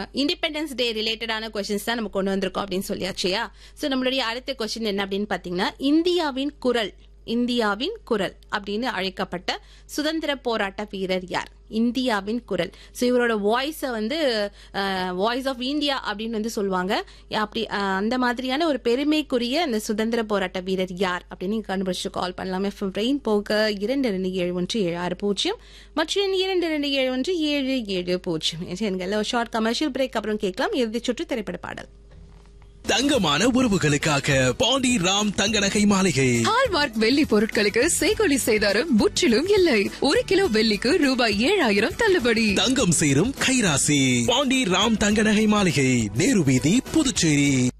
independence day ரிலேட்டடான questions தான் நம்ம கொண்டு வந்திருக்கோம் அப்படின்னு சொல்லியாச்சியா சோ நம்மளுடைய அடுத்த கொஸ்டின் என்ன அப்படின்னு பாத்தீங்கன்னா இந்தியாவின் குரல் இந்தியாவின் குரல் அப்படின்னு அழைக்கப்பட்ட சுதந்திர போராட்ட வீரர் யார் இந்தியாவின் குரல் ஸோ இவரோட வாய்ஸை வந்து வாய்ஸ் ஆஃப் இந்தியா அப்படின்னு வந்து சொல்லுவாங்க அப்படி அஹ், அந்த மாதிரியான ஒரு பெருமைக்குரிய அந்த சுதந்திர போராட்ட வீரர் யார் அப்படின்னு நீங்க கண்டுபிடிச்சு கால் பண்ணலாம் எஃப்எம் ரெயின் போக இரண்டு ரெண்டு ஏழு ஒன்று ஏழு ஆறு பூஜ்ஜியம் மற்றும் இரண்டு ரெண்டு ஏழு ஒன்று ஏழு ஏழு பூஜ்ஜியம் எண்கள் ஒரு ஷார்ட் கமர்ஷியல் பிரேக் அப்புறம் கேட்கலாம் இறுதி சுற்று திரைப்பட பாடல் தங்கமான உறவுகளுக்காக பாண்டி ராம் தங்க நகை மாளிகை ஹால்மார்க் வெள்ளி பொருட்களுக்கு செய்கொலி செய்தாரும் முற்றிலும் இல்லை ஒரு கிலோ வெள்ளிக்கு ரூபாய் ஏழாயிரம் தள்ளுபடி தங்கம் சேரும் கைராசி பாண்டி ராம் தங்க நகை மாளிகை நேரு வீதி புதுச்சேரி